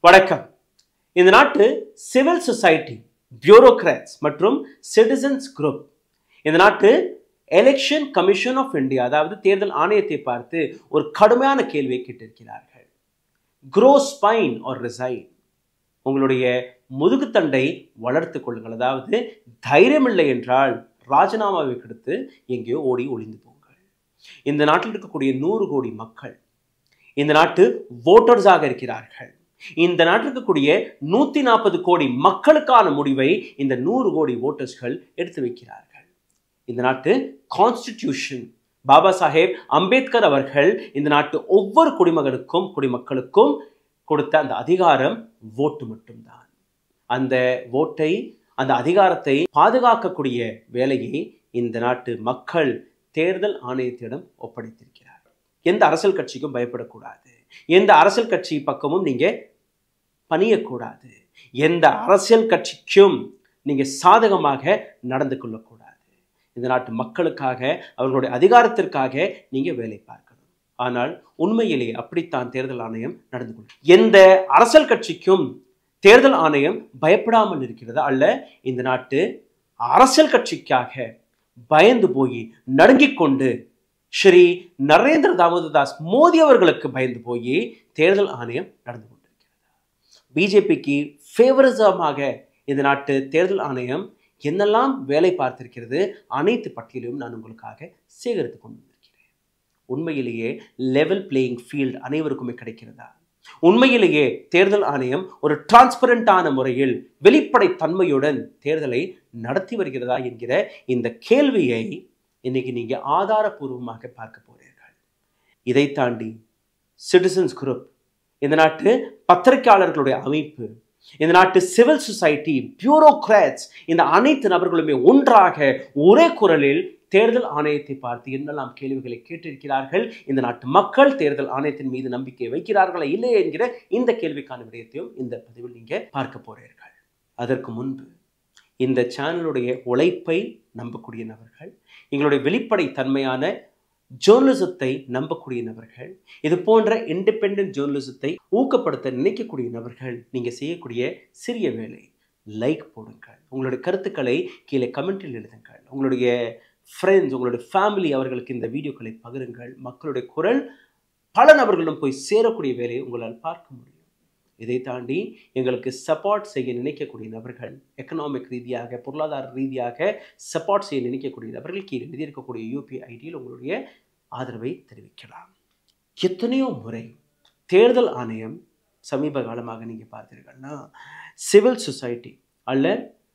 வணக்கம் இந்த நாட்டு சிவில் சொசைட்டி பியூரோக்ராட்ஸ் மற்றும் சிட்டிசன்ஸ் குரூப் இந்த நாட்டு எலெக்ஷன் கமிஷன் ஆஃப் இந்தியா அதாவது தேர்தல் ஆணையத்தை பார்த்து ஒரு கடுமையான கேள்வியை கேட்டிருக்கிறார்கள் க்ரோ ஸ்பைன் ஆர் ரிசைன் உங்களுடைய முதுகுத்தண்டை வளர்த்து கொள்ளுங்கள் அதாவது தைரியமில்லை என்றால் ராஜினாமாவை கொடுத்து எங்கேயோ ஓடி ஒளிந்து போங்கள் இந்த நாட்டில் இருக்கக்கூடிய நூறு கோடி மக்கள் இந்த நாட்டு ஓட்டர்ஸாக இருக்கிறார்கள் இந்த நாட்டில் இருக்கக்கூடிய நூத்தி நாற்பது கோடி மக்களுக்கான முடிவை இந்த நூறு கோடி ஓட்டர்ஸ்கள் எடுத்து வைக்கிறார்கள் இந்த நாட்டு கான்ஸ்டிடியூஷன் பாபா சாஹேப் அம்பேத்கர் அவர்கள் இந்த நாட்டு ஒவ்வொரு குடிமகனுக்கும் குடிமக்களுக்கும் கொடுத்த அந்த அதிகாரம் ஓட்டு மட்டும்தான் அந்த ஓட்டை அந்த அதிகாரத்தை பாதுகாக்கக்கூடிய வேலையை இந்த நாட்டு மக்கள் தேர்தல் ஆணையத்திடம் ஒப்படைத்திருக்கிறார் எந்த அரசியல் கட்சிக்கும் பயப்படக்கூடாது எந்த அரசியல் கட்சி பக்கமும் நீங்க பணியக்கூடாது எந்த அரசியல் கட்சிக்கும் நீங்க சாதகமாக நடந்து கொள்ளக்கூடாது இந்த நாட்டு மக்களுக்காக அவர்களுடைய அதிகாரத்திற்காக நீங்க வேலை பார்க்கணும் ஆனால் உண்மையிலே அப்படித்தான் தேர்தல் ஆணையம் நடந்து கொள்ளும் எந்த அரசியல் கட்சிக்கும் தேர்தல் ஆணையம் பயப்படாமல் இருக்கிறதா அல்ல இந்த நாட்டு அரசியல் கட்சிக்காக பயந்து போய் நடுங்கிக் கொண்டு ஸ்ரீ நரேந்திர தாமோதர் மோடி அவர்களுக்கு பயந்து போய் தேர்தல் ஆணையம் நடந்து கொண்டிருக்கிறதா பிஜேபிக்கு ஃபேவரிசமாக இந்த நாட்டு தேர்தல் ஆணையம் என்னெல்லாம் வேலை பார்த்திருக்கிறது அனைத்து பட்டியலையும் நான் உங்களுக்காக சேகரித்து கொண்டு வந்திருக்கிறேன் உண்மையிலேயே லெவல் பிளேயிங் ஃபீல்டு அனைவருக்குமே கிடைக்கிறதா உண்மையிலேயே தேர்தல் ஆணையம் ஒரு டிரான்ஸ்பரண்டான முறையில் வெளிப்படை தன்மையுடன் தேர்தலை நடத்தி வருகிறதா என்கிற இந்த கேள்வியை இன்னைக்கு நீங்க ஆதாரபூர்வமாக பார்க்க போறீர்கள் இதை தாண்டி சிட்டிசன்ஸ் குரூப் இந்த நாட்டு பத்திரிகையாளர்களுடைய அமைப்பு இந்த நாட்டு சிவில் சொசைட்டி பியூரோக்ராட்ஸ் இந்த அனைத்து நபர்களுமே ஒன்றாக ஒரே குரலில் தேர்தல் ஆணையத்தை பார்த்து என்னெல்லாம் கேள்விகளை கேட்டிருக்கிறார்கள் இந்த நாட்டு மக்கள் தேர்தல் ஆணையத்தின் மீது நம்பிக்கை வைக்கிறார்களா இல்லை என்கிற இந்த கேள்விக்கான விடயத்தையும் இந்த பதிவில் நீங்க பார்க்க போறீர்கள் அதற்கு முன்பு இந்த சேனலுடைய உழைப்பை நம்பக்கூடிய நபர்கள் எங்களுடைய வெளிப்படை தன்மையான ஜேர்னலிசத்தை நம்பக்கூடிய நபர்கள் இது போன்ற இண்டிபெண்ட் ஜேர்னலிசத்தை ஊக்கப்படுத்த நினைக்கக்கூடிய நபர்கள் நீங்க செய்யக்கூடிய சிறிய வேலை லைக் போடுங்கள் உங்களுடைய கருத்துக்களை கீழே கமெண்டில் எழுதுங்கள் உங்களுடைய ஃப்ரெண்ட்ஸ் உங்களுடைய ஃபேமிலி அவர்களுக்கு இந்த வீடியோக்களை பகிருங்கள் மக்களுடைய குரல் பல நபர்களிடம் போய் சேரக்கூடிய வேலையை உங்களால் பார்க்க முடியும் இதை தாண்டி எங்களுக்கு சப்போர்ட் செய்ய நினைக்கக்கூடிய நபர்கள் எக்கனாமிக் ரீதியாக பொருளாதார ரீதியாக சப்போர்ட் செய்ய நினைக்கக்கூடிய நபர்கள் கீழே எழுதியிருக்கக்கூடிய யூபிஐ ஐடியில் உங்களுடைய ஆதரவை தெரிவிக்கலாம் எத்தனையோ முறை தேர்தல் ஆணையம் சமீப காலமாக நீங்கள் பார்த்தீர்கள்னா சிவில் சொசைட்டி அல்ல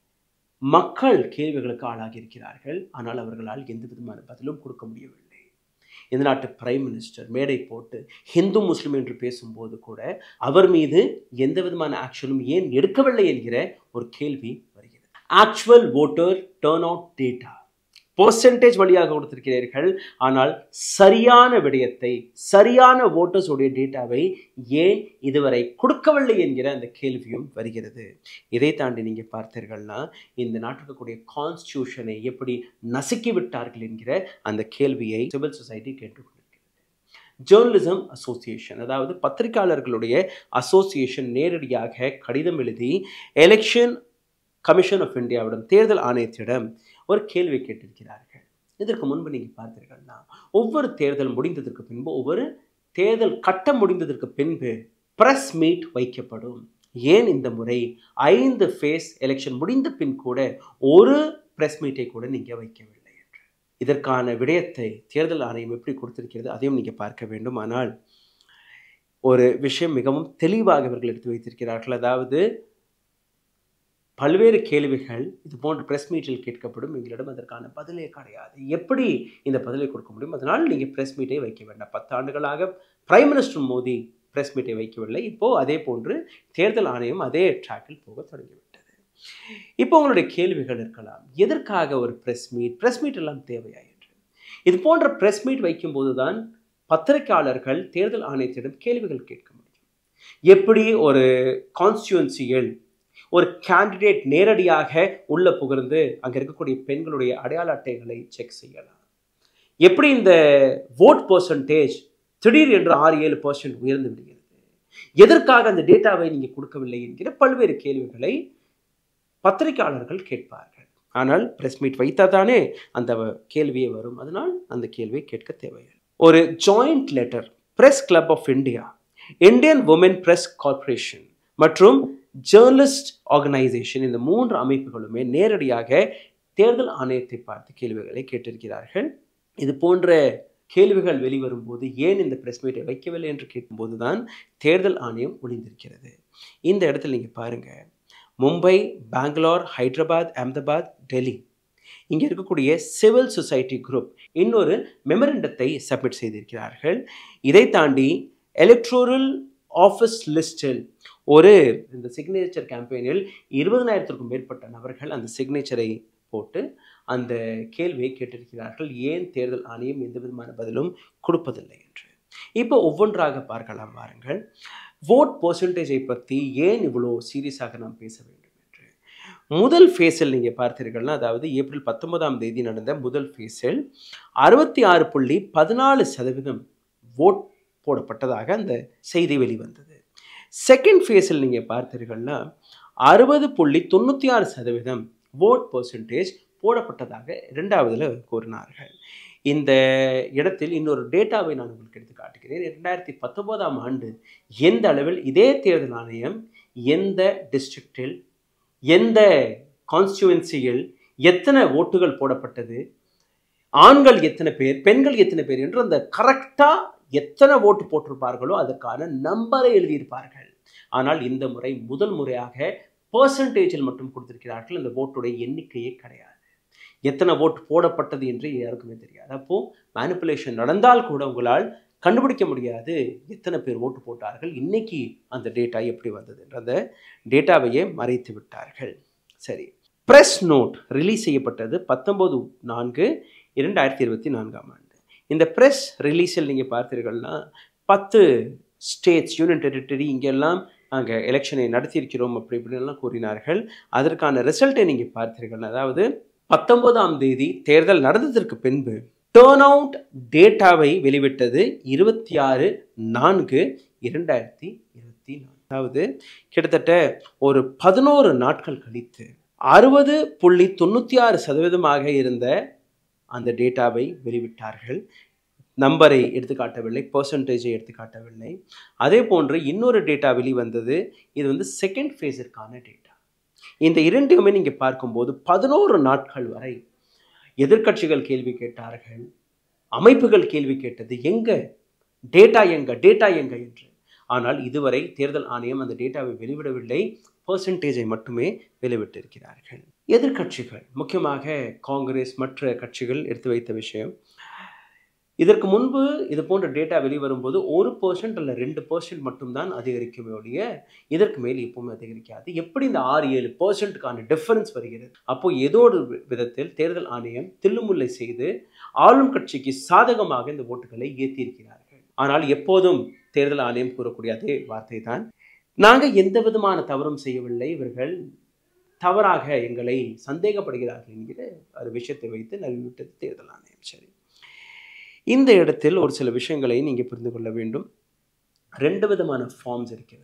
மக்கள் கேள்விகளுக்கு ஆளாகி இருக்கிறார்கள் ஆனால் அவர்களால் எந்த விதமான பதிலும் கொடுக்க முடியவில்லை இந்த நாட்டு பிரைம் மினிஸ்டர் மேடை போட்டு ஹிந்து முஸ்லிம் என்று பேசும்போது கூட அவர் மீது எந்த விதமான ஆக்ஷனும் ஏன் எடுக்கவில்லை என்கிற ஒரு கேள்வி வருகிறது actual voter turnout data percentage வழியாக கொடுத்திருக்கிறீர்கள் ஆனால் சரியான விடயத்தை சரியான ஓட்டர்ஸுடைய டேட்டாவை ஏன் இதுவரை கொடுக்கவில்லை என்கிற அந்த கேள்வியும் வருகிறது இதை தாண்டி நீங்கள் பார்த்தீர்கள்னா இந்த நாட்டில் இருக்கக்கூடிய கான்ஸ்டியூஷனை எப்படி நசுக்கி விட்டார்கள் என்கிற அந்த கேள்வியை சிவில் சொசைட்டி கேட்டுக்கொண்டிருக்கிறது ஜேர்னலிசம் அசோசியேஷன் அதாவது பத்திரிகையாளர்களுடைய அசோசியேஷன் நேரடியாக கடிதம் எழுதி எலெக்ஷன் கமிஷன் ஆஃப் இந்தியாவிடம் தேர்தல் ஆணையத்திடம் ஒரு கேள்வி கேட்டிருக்கிறார்கள் இதற்கு முன்பு நீங்கள் பார்த்தீர்கள்னா ஒவ்வொரு தேர்தல் முடிந்ததற்கு பின்பு ஒவ்வொரு தேர்தல் கட்டம் முடிந்ததற்கு பின்பு பிரஸ் மீட் வைக்கப்படும் ஏன் இந்த முறை ஐந்து ஃபேஸ் எலெக்ஷன் முடிந்த பின் கூட ஒரு பிரஸ் மீட்டை கூட நீங்கள் வைக்கவில்லை என்று இதற்கான விடயத்தை தேர்தல் ஆணையம் எப்படி கொடுத்திருக்கிறது அதையும் நீங்கள் பார்க்க வேண்டும் ஆனால் ஒரு விஷயம் மிகவும் தெளிவாக இவர்கள் எடுத்து வைத்திருக்கிறார்கள் அதாவது பல்வேறு கேள்விகள் இது போன்ற ப்ரெஸ் மீட்டில் கேட்கப்படும் எங்களிடம் அதற்கான பதிலே கிடையாது எப்படி இந்த பதிலை கொடுக்க முடியும் அதனால் நீங்கள் ப்ரெஸ் மீட்டை வைக்க வேண்டாம் பத்து ஆண்டுகளாக பிரைம் மினிஸ்டர் மோடி ப்ரெஸ் மீட்டை வைக்கவில்லை இப்போது அதே போன்று தேர்தல் ஆணையம் அதே ட்ராக்கில் போக தொடங்கிவிட்டது இப்போ உங்களுடைய கேள்விகள் இருக்கலாம் எதற்காக ஒரு ப்ரெஸ் மீட் ப்ரெஸ் மீட் எல்லாம் தேவையா என்று இது போன்ற ப்ரெஸ் மீட் வைக்கும்போது தான் பத்திரிகையாளர்கள் தேர்தல் ஆணையத்திடம் கேள்விகள் கேட்க முடியும் எப்படி ஒரு கான்ஸ்டியூன்சியில் ஒரு கேண்டிடேட் நேரடியாக உள்ள புகழ்ந்து அங்கே இருக்கக்கூடிய பெண்களுடைய அடையாள அட்டைகளை செக் செய்யலாம் எப்படி இந்த ஓட் பர்சன்டேஜ் திடீர் என்று ஆறு ஏழு பர்சன்ட் உயர்ந்து விடுகிறது எதற்காக அந்த டேட்டாவை நீங்கள் கொடுக்கவில்லை என்கிற பல்வேறு கேள்விகளை பத்திரிகையாளர்கள் கேட்பார்கள் ஆனால் பிரஸ் மீட் வைத்தால் தானே அந்த கேள்வியே வரும் அதனால் அந்த கேள்வியை கேட்க தேவையில்லை ஒரு joint letter press club of India Indian women press corporation மற்றும் ஜேர்னலிஸ்ட் ஆர்கனைசேஷன் இந்த மூன்று அமைப்புகளுமே நேரடியாக தேர்தல் ஆணையத்தை பார்த்து கேள்விகளை கேட்டிருக்கிறார்கள் இது போன்ற கேள்விகள் வெளிவரும்போது ஏன் இந்த பிரஸ் மீட்டை வைக்கவில்லை என்று கேட்கும்போது தான் தேர்தல் ஆணையம் ஒளிந்திருக்கிறது இந்த இடத்துல நீங்கள் பாருங்கள் மும்பை பெங்களூர் ஹைதராபாத் அஹமதாபாத் டெல்லி இங்கே இருக்கக்கூடிய சிவில் சொசைட்டி குரூப் இன்னொரு மெமரண்டத்தை சப்மிட் செய்திருக்கிறார்கள் இதை தாண்டி எலக்ட்ரோரல் ஆஃபீஸ் லிஸ்டில் ஒரு இந்த சிக்னேச்சர் கேம்பெயினில் இருபதனாயிரத்திற்கும் மேற்பட்ட நபர்கள் அந்த சிக்னேச்சரை போட்டு அந்த கேள்வியை கேட்டிருக்கிறார்கள் ஏன் தேர்தல் ஆணையம் எந்த விதமான பதிலும் கொடுப்பதில்லை என்று இப்போ ஒவ்வொன்றாக பார்க்கலாம் வாருங்கள் ஓட் பர்சன்டேஜை பற்றி ஏன் இவ்வளோ சீரியஸாக நாம் பேச வேண்டும் என்று முதல் ஃபேஸில் நீங்கள் பார்த்தீர்கள்னா அதாவது ஏப்ரல் பத்தொன்பதாம் தேதி நடந்த முதல் ஃபேஸில் அறுபத்தி ஆறு புள்ளி பதினாலு சதவீதம் ஓட் போடப்பட்டதாக அந்த செய்தி வெளிவந்தது செகண்ட் ஃபேஸில் நீங்கள் பார்த்தீர்கள்னா அறுபது புள்ளி தொண்ணூற்றி ஆறு சதவீதம் ஓட் பர்சன்டேஜ் போடப்பட்டதாக இரண்டாவதில் கூறினார்கள் இந்த இடத்தில் இன்னொரு டேட்டாவை நான் உங்களுக்கு எடுத்து காட்டுகிறேன் ரெண்டாயிரத்தி பத்தொன்பதாம் ஆண்டு எந்த அளவில் இதே தேர்தல் ஆணையம் எந்த டிஸ்ட்ரிக்டில் எந்த கான்ஸ்டியூவன்சியில் எத்தனை ஓட்டுகள் போடப்பட்டது ஆண்கள் எத்தனை பேர் பெண்கள் எத்தனை பேர் என்று அந்த கரெக்டாக எத்தனை ஓட்டு போட்டிருப்பார்களோ அதற்கான நம்பரை எழுதியிருப்பார்கள் ஆனால் இந்த முறை முதல் முறையாக பர்சன்டேஜில் மட்டும் கொடுத்திருக்கிறார்கள் அந்த ஓட்டுடைய எண்ணிக்கையே கிடையாது எத்தனை ஓட்டு போடப்பட்டது என்று யாருக்குமே தெரியாது அப்போது மேனிப்புலேஷன் நடந்தால் கூட உங்களால் கண்டுபிடிக்க முடியாது எத்தனை பேர் ஓட்டு போட்டார்கள் இன்னைக்கு அந்த டேட்டா எப்படி வந்தது அந்த டேட்டாவையே மறைத்து விட்டார்கள் சரி ப்ரெஸ் நோட் ரிலீஸ் செய்யப்பட்டது பத்தொம்போது நான்கு இரண்டாயிரத்தி இருபத்தி நான்காம் ஆண்டு இந்த ப்ரெஸ் ரிலீஸில் நீங்கள் பார்த்தீர்கள்னா பத்து ஸ்டேட்ஸ் யூனியன் டெரிட்டரி இங்கெல்லாம் நாங்கள் எலெக்ஷனை நடத்தியிருக்கிறோம் அப்படி இப்படின்லாம் கூறினார்கள் அதற்கான ரிசல்ட்டை நீங்கள் பார்த்தீர்கள் அதாவது பத்தொன்பதாம் தேதி தேர்தல் நடந்ததற்கு பின்பு டேர்ன் அவுட் டேட்டாவை வெளிவிட்டது இருபத்தி ஆறு நான்கு இரண்டாயிரத்தி இருபத்தி நாலு அதாவது கிட்டத்தட்ட ஒரு பதினோரு நாட்கள் கழித்து அறுபது புள்ளி தொண்ணூற்றி ஆறு சதவீதமாக இருந்த அந்த டேட்டாவை வெளிவிட்டார்கள் நம்பரை எடுத்துக்காட்டவில்லை பர்சன்டேஜை எடுத்துக்காட்டவில்லை அதே போன்று இன்னொரு டேட்டா வெளிவந்தது இது வந்து செகண்ட் ஃபேஸிற்கான டேட்டா இந்த இரண்டையுமே நீங்கள் பார்க்கும்போது பதினோரு நாட்கள் வரை எதிர்க்கட்சிகள் கேள்வி கேட்டார்கள் அமைப்புகள் கேள்வி கேட்டது எங்க டேட்டா எங்க டேட்டா எங்க என்று ஆனால் இதுவரை தேர்தல் ஆணையம் அந்த டேட்டாவை வெளிவிடவில்லை பர்சன்டேஜை மட்டுமே வெளிவிட்டிருக்கிறார்கள் எதிர்க்கட்சிகள் முக்கியமாக காங்கிரஸ் மற்ற கட்சிகள் எடுத்து வைத்த விஷயம் இதற்கு முன்பு இது போன்ற டேட்டா வெளிவரும்போது ஒரு பர்சன்ட் அல்ல ரெண்டு பர்சன்ட் மட்டும்தான் அதிகரிக்குமே ஒழிய இதற்கு மேல் எப்பவுமே அதிகரிக்காது எப்படி இந்த ஆறு ஏழு பர்சன்ட்டுக்கான டிஃபரன்ஸ் வருகிறது அப்போ ஏதோ ஒரு விதத்தில் தேர்தல் ஆணையம் தில்லுமுல்லை செய்து ஆளும் கட்சிக்கு சாதகமாக இந்த ஓட்டுகளை ஏற்றியிருக்கிறார்கள் ஆனால் எப்போதும் தேர்தல் ஆணையம் கூறக்கூடிய அதே வார்த்தை தான் நாங்கள் எந்த விதமான தவறும் செய்யவில்லை இவர்கள் தவறாக எங்களை சந்தேகப்படுகிறார்கள் என்கிற ஒரு விஷயத்தை வைத்து நல்விட்டது தேர்தல் ஆணையம் சரி இந்த இடத்தில் ஒரு சில விஷயங்களை நீங்கள் புரிந்து கொள்ள வேண்டும் ரெண்டு விதமான ஃபார்ம்ஸ் இருக்கிறது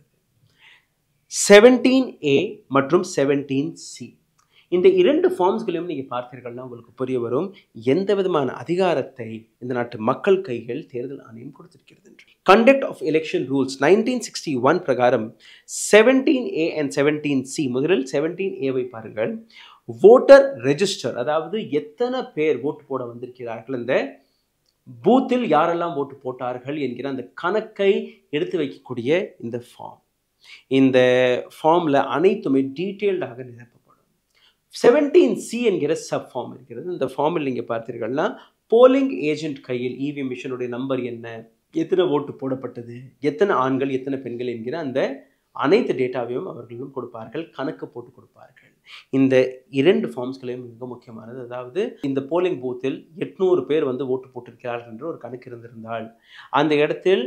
செவன்டீன் ஏ மற்றும் செவன்டீன் சி இந்த இரண்டு ஃபார்ம்ஸ்களையும் நீங்கள் பார்த்தீர்கள்னா உங்களுக்கு புரிய வரும் எந்த விதமான அதிகாரத்தை இந்த நாட்டு மக்கள் கைகள் தேர்தல் ஆணையம் கொடுத்திருக்கிறது என்று conduct of election rules nineteen sixty one பிரகாரம் seventeen A and seventeen C முதலில் செவன்டீன் ஏவை பாருங்கள் ஓட்டர் ரெஜிஸ்டர் அதாவது எத்தனை பேர் ஓட்டு போட வந்திருக்கிறார்கள் இந்த பூத்தில் யாரெல்லாம் ஓட்டு போட்டார்கள் என்கிற அந்த கணக்கை எடுத்து வைக்கக்கூடிய இந்த ஃபார்ம் இந்த ஃபார்மில் அனைத்துமே டீட்டெயில்டாக நிரப்பப்படும் செவன்டீன் சி என்கிற சப் ஃபார்ம் இருக்கிறது இந்த ஃபார்மில் நீங்கள் பார்த்தீர்கள்னா போலிங் ஏஜென்ட் கையில் இவிஎம் மிஷினுடைய நம்பர் என்ன எத்தனை ஓட்டு போடப்பட்டது எத்தனை ஆண்கள் எத்தனை பெண்கள் என்கிற அந்த அனைத்து டேட்டாவையும் அவர்களும் கொடுப்பார்கள் கணக்கு போட்டு கொடுப்பார்கள் இந்த இரண்டு ஃபார்ம்ஸ்களையும் மிக முக்கியமானது அதாவது இந்த போலிங் பூத்தில் எட்நூறு பேர் வந்து ஓட்டு போட்டிருக்கிறார்கள் என்று ஒரு கணக்கு இருந்திருந்தால் அந்த இடத்தில்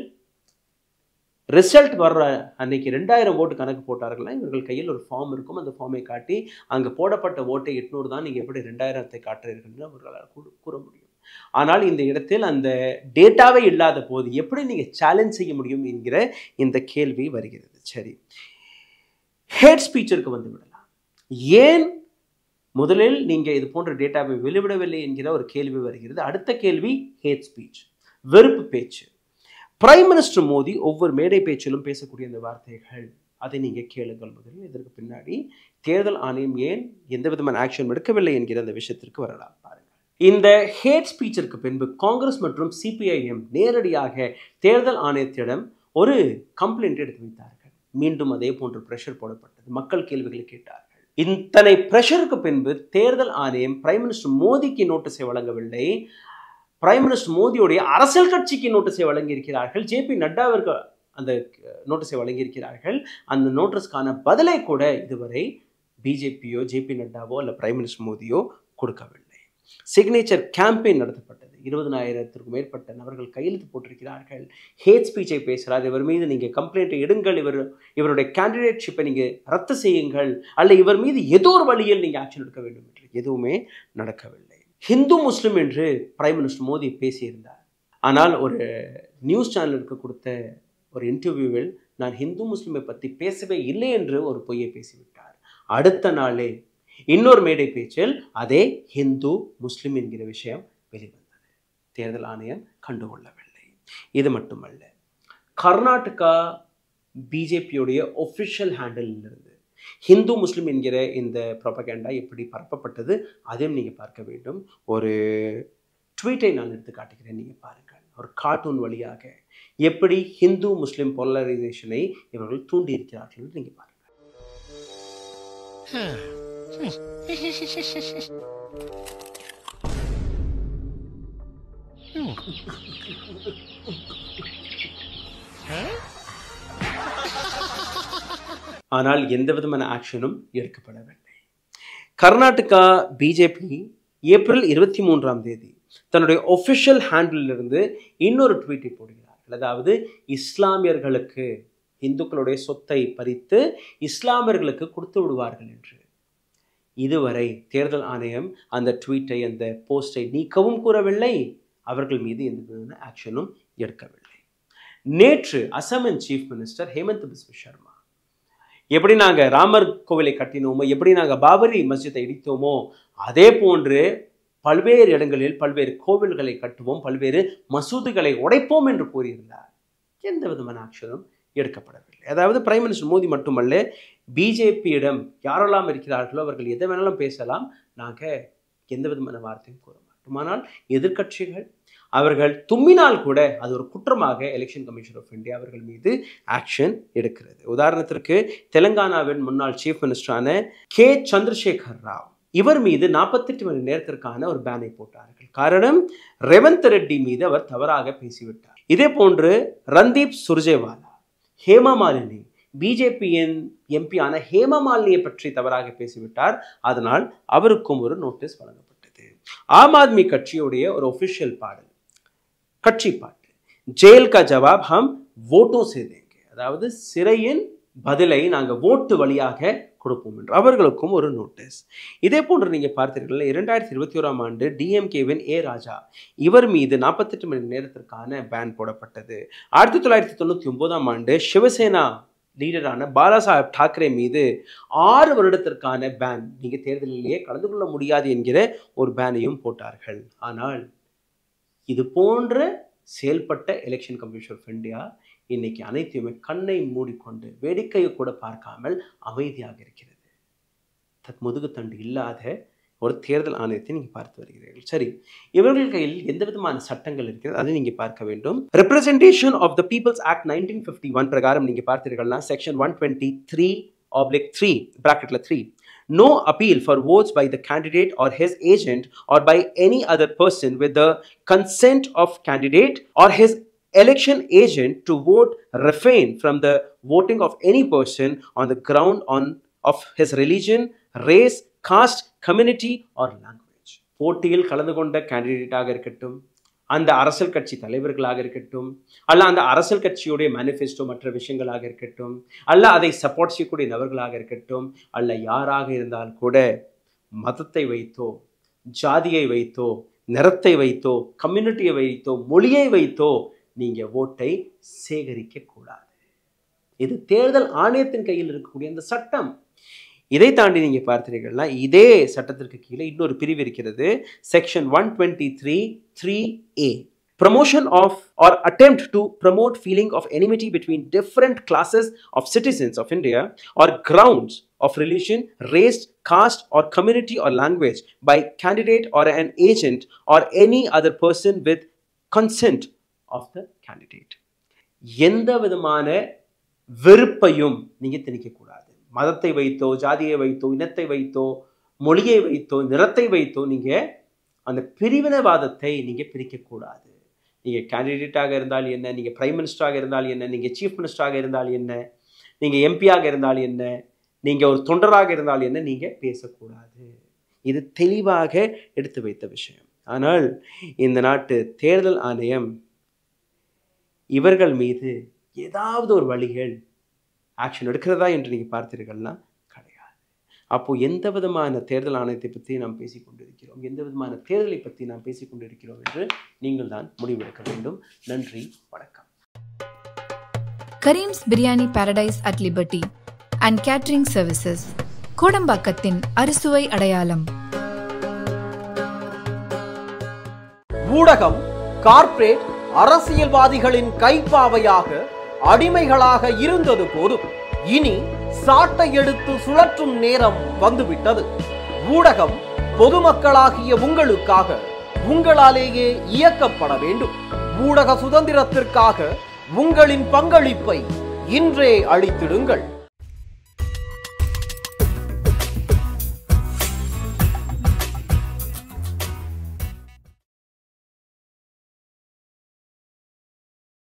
ரிசல்ட் வர்ற அன்னைக்கு ரெண்டாயிரம் ஓட்டு கணக்கு போட்டார்கள்னா இவர்கள் கையில் ஒரு ஃபார்ம் இருக்கும் அந்த ஃபார்மை காட்டி அங்கே போடப்பட்ட ஓட்டை எட்நூறு தான் நீங்கள் எப்படி ரெண்டாயிரத்தை காட்டுறீர்கள்னு அவர்களால் கூற முடியும் ஆனால் இந்த இடத்தில் அந்த டேட்டாவே இல்லாத போது எப்படி நீங்கள் சேலஞ்ச் செய்ய முடியும் என்கிற இந்த கேள்வி வருகிறது சரி ஹேட் ஸ்பீச்சிற்கு வந்து விடலாம் ஏன் முதலில் நீங்கள் இது போன்ற டேட்டாவை வெளிவிடவில்லை என்கிற ஒரு கேள்வி வருகிறது அடுத்த கேள்வி ஹேட் ஸ்பீச் வெறுப்பு பேச்சு பிரைம் மினிஸ்டர் மோடி ஒவ்வொரு மேடை பேச்சிலும் பேசக்கூடிய இந்த வார்த்தைகள் அதை நீங்கள் கேளுங்கள் முதலில் இதற்கு பின்னாடி தேர்தல் ஆணையம் ஏன் எந்த விதமான ஆக்ஷன் எடுக்கவில்லை என்கிற அந்த விஷயத்திற்கு வரலாம் பாருங்கள் இந்த ஹேட் ஸ்பீச்சிற்கு பின்பு காங்கிரஸ் மற்றும் சிபிஐஎம் நேரடியாக தேர்தல் ஆணையத்திடம் ஒரு கம்ப்ளைண்ட் எடுத்து வைத்தார்கள் மீண்டும் அதே போன்று பிரஷர் போடப்பட்டது மக்கள் கேள்விகளை கேட்டார்கள் இத்தனை பிரஷருக்கு பின்பு தேர்தல் ஆணையம் பிரைம் மினிஸ்டர் மோடிக்கு நோட்டீஸை வழங்கவில்லை பிரைம் மினிஸ்டர் மோடியுடைய அரசியல் கட்சிக்கு நோட்டீஸை வழங்கியிருக்கிறார்கள் ஜே பி நட்டாவிற்கு அந்த நோட்டீஸை வழங்கியிருக்கிறார்கள் அந்த நோட்டீஸ்க்கான பதிலை கூட இதுவரை பிஜேபியோ ஜே பி நட்டாவோ அல்ல பிரைம் மினிஸ்டர் மோடியோ கொடுக்கவில்லை சிக்னேச்சர் கேம்பெயின் நடத்தப்பட்டது இருபதனாயிரத்திற்கும் மேற்பட்ட நபர்கள் கையெழுத்து போட்டிருக்கிறார்கள் ஹேட் ஸ்பீச்சை பேசுகிறார் இவர் மீது நீங்கள் கம்ப்ளைண்ட்டை எடுங்கள் இவர் இவருடைய கேண்டிடேட்ஷிப்பை நீங்கள் ரத்து செய்யுங்கள் அல்ல இவர் மீது ஏதோ ஒரு வழியில் நீங்கள் ஆக்ஷன் எடுக்க வேண்டும் என்று எதுவுமே நடக்கவில்லை ஹிந்து முஸ்லிம் என்று பிரைம் மினிஸ்டர் மோடி பேசியிருந்தார் ஆனால் ஒரு நியூஸ் சேனலுக்கு கொடுத்த ஒரு இன்டர்வியூவில் நான் ஹிந்து முஸ்லிமை பற்றி பேசவே இல்லை என்று ஒரு பொய்யை பேசிவிட்டார் அடுத்த நாளே இன்னொரு மேடை பேச்சில் அதே ஹிந்து முஸ்லிம் என்கிற விஷயம் வெளிவந்தது தேர்தல் ஆணையம் கண்டுகொள்ளவில்லை இது மட்டுமல்ல கர்நாடகா பிஜேபியுடைய ஒஃபிஷியல் ஹேண்டிலிருந்து ஹிந்து முஸ்லிம் என்கிற இந்த ப்ரொபகேண்டா எப்படி பரப்பப்பட்டது அதையும் நீங்கள் பார்க்க வேண்டும் ஒரு ட்வீட்டை நான் எடுத்து காட்டுகிறேன் நீங்கள் பாருங்கள் ஒரு கார்ட்டூன் வழியாக எப்படி ஹிந்து முஸ்லிம் போலரைசேஷனை இவர்கள் தூண்டி இருக்கிறார்கள் நீங்கள் பாருங்கள் ஆனால் எந்த விதமான ஆக்ஷனும் எடுக்கப்படவில்லை கர்நாடகா பிஜேபி ஏப்ரல் இருபத்தி மூன்றாம் தேதி தன்னுடைய ஒஃபிஷியல் ஹேண்டிலிருந்து இன்னொரு ட்வீட்டை போடுகிறார்கள் அதாவது இஸ்லாமியர்களுக்கு இந்துக்களுடைய சொத்தை பறித்து இஸ்லாமியர்களுக்கு கொடுத்து விடுவார்கள் என்று இதுவரை தேர்தல் ஆணையம் அந்த ட்வீட்டை அந்த போஸ்டை நீக்கவும் கூறவில்லை அவர்கள் மீது எந்த விதமான ஆக்ஷனும் எடுக்கவில்லை நேற்று அசமின் சீஃப் மினிஸ்டர் ஹேமந்த் பிஸ்வ சர்மா எப்படி நாங்கள் ராமர் கோவிலை கட்டினோமோ எப்படி நாங்கள் பாபரி மஸ்ஜிதை இடித்தோமோ அதே போன்று பல்வேறு இடங்களில் பல்வேறு கோவில்களை கட்டுவோம் பல்வேறு மசூதிகளை உடைப்போம் என்று கூறியிருந்தார் எந்த விதமான ஆக்ஷனும் எடுக்கப்படவில்லை அதாவது பிரைம் மினிஸ்டர் மோடி மட்டுமல்ல பிஜேபியிடம் யாரெல்லாம் இருக்கிறார்களோ அவர்கள் எதை வேணாலும் பேசலாம் நாங்கள் எந்த விதமான வார்த்தையும் கூற மாட்டோம் ஆனால் எதிர்கட்சிகள் அவர்கள் தும்மினால் கூட அது ஒரு குற்றமாக எலெக்ஷன் கமிஷன் ஆஃப் இந்தியா அவர்கள் மீது ஆக்ஷன் எடுக்கிறது உதாரணத்திற்கு தெலுங்கானாவின் முன்னாள் சீஃப் மினிஸ்டரான கே சந்திரசேகர் ராவ் இவர் மீது நாற்பத்தெட்டு மணி நேரத்திற்கான ஒரு பேனை போட்டார்கள் காரணம் ரேவந்த் ரெட்டி மீது அவர் தவறாக பேசிவிட்டார் இதே போன்று ரந்தீப் சுர்ஜேவாலா ஹேமா மாலினி பிஜேபியின் எம்பியான ஹேமா மாலினியை பற்றி தவறாக பேசிவிட்டார் அதனால் அவருக்கும் ஒரு நோட்டீஸ் வழங்கப்பட்டது ஆம் ஆத்மி கட்சியுடைய ஒரு ஒஃபிஷியல் பாடல் கட்சி பாட்டு ஜெயில் கா ஜவாப் ஹம் ஓட்டோ செய்தேங்க அதாவது சிறையின் பதிலை நாங்கள் ஓட்டு வழியாக கொடுப்போம் என்று அவர்களுக்கும் ஒரு நோட்டீஸ் இதே போன்று நீங்கள் பார்த்தீர்கள் இரண்டாயிரத்தி இருபத்தி ஓராம் ஆண்டு டிஎம்கேவின் ஏ ராஜா இவர் மீது நாற்பத்தெட்டு மணி நேரத்திற்கான பேன் போடப்பட்டது ஆயிரத்தி தொள்ளாயிரத்தி தொண்ணூற்றி ஒன்பதாம் ஆண்டு சிவசேனா லீடரான பாலாசாஹேப் டாக்கரே மீது ஆறு வருடத்திற்கான பேன் நீங்கள் தேர்தலிலேயே கலந்து கொள்ள முடியாது என்கிற ஒரு பேனையும் போட்டார்கள் ஆனால் இது போன்ற செயல்பட்ட எலெக்ஷன் கமிஷன் ஆஃப் இந்தியா இன்னைக்கு அனைத்தையுமே கண்ணை மூடிக்கொண்டு வேடிக்கையை கூட பார்க்காமல் அமைதியாக இருக்கிறது தத் முதுகுத்தண்டு இல்லாத ஒரு தேர்தல் ஆணையத்தை நீங்கள் பார்த்து வருகிறீர்கள் சரி இவர்கள் கையில் எந்த விதமான சட்டங்கள் இருக்கிறது அதை நீங்கள் பார்க்க வேண்டும் representation of the people's act nineteen fifty one பிரகாரம் நீங்கள் பார்த்தீர்கள்னா section one twenty three oblique three ப்ராக்கெட்டில் three no appeal for votes by the candidate or his agent or by any other person with the consent of candidate or his election agent to vote refrain from the voting of any person on the ground on of his religion race caste community or language போட்டியில் கலந்து கொண்ட கேண்டிடேட்டாக இருக்கட்டும் அந்த அரசியல் கட்சி தலைவர்களாக இருக்கட்டும் அல்ல அந்த அரசியல் கட்சியுடைய மேனிஃபெஸ்டோ மற்ற விஷயங்களாக இருக்கட்டும் அல்ல அதை சப்போர்ட் செய்யக்கூடிய நபர்களாக இருக்கட்டும் அல்ல யாராக இருந்தால் கூட மதத்தை வைத்தோ ஜாதியை வைத்தோ நிறத்தை வைத்தோ கம்யூனிட்டியை வைத்தோ மொழியை வைத்தோ நீங்க ஓட்டை சேகரிக்க கூடாது இது தேர்தல் ஆணையத்தின் கையில் இருக்கக்கூடிய அந்த சட்டம் இதை தாண்டி நீங்க பார்த்தீர்கள்னா இதே சட்டத்திற்கு கீழே இன்னொரு பிரிவு இருக்கிறது section one twenty three three A promotion of or attempt to promote feeling of enmity between different classes of citizens of india or grounds of religion race caste or community or language by candidate or an agent or any other person with consent of the candidate எந்த விதமான வெறுப்பையும் நீங்க திணிக்கக்கூடாது மதத்தை வைத்தோ ஜாதியை வைத்தோ இனத்தை வைத்தோ மொழியை வைத்தோ நிறத்தை வைத்தோ நீங்க அந்த பிரிவினைவாதத்தை நீங்க பிரிக்கக்கூடாது நீங்கள் கேண்டிடேட்டாக இருந்தால் என்ன நீங்கள் பிரைம் மினிஸ்டராக இருந்தால் என்ன நீங்கள் சீஃப் மினிஸ்டராக இருந்தால் என்ன நீங்கள் எம்பியாக இருந்தால் என்ன நீங்கள் ஒரு தொண்டராக இருந்தால் என்ன நீங்கள் பேசக்கூடாது இது தெளிவாக எடுத்து வைத்த விஷயம் ஆனால் இந்த நாட்டு தேர்தல் ஆணையம் இவர்கள் மீது ஏதாவது ஒரு வழிகள் ஆக்ஷன் எடுக்கிறதா என்று நீங்கள் பார்த்தீர்கள்னா கிடையாது அப்போ எந்த விதமான தேர்தல் ஆணையத்தை பற்றி நாம் பேசிக் கொண்டிருக்கிறோம் எந்த விதமான தேர்தலை பற்றி நாம் பேசிக் கொண்டிருக்கிறோம் என்று நீங்கள் தான் முடிவெடுக்க வேண்டும் நன்றி வணக்கம் Karim's biryani paradise at Liberty and catering services கோடம்பாக்கத்தின் அறுசுவை அடையாளம் ஊடகம் கார்ப்பரேட் அரசியல்வாதிகளின் கைப்பாவையாக அடிமைகளாக இருந்தது போதும் இனி சாட்டை எடுத்து சுழற்றும் நேரம் வந்துவிட்டது ஊடகம் பொதுமக்களாகிய உங்களுக்காக உங்களாலேயே இயக்கப்பட வேண்டும் ஊடக சுதந்திரத்திற்காக உங்களின் பங்களிப்பை இன்றே அளித்திடுங்கள்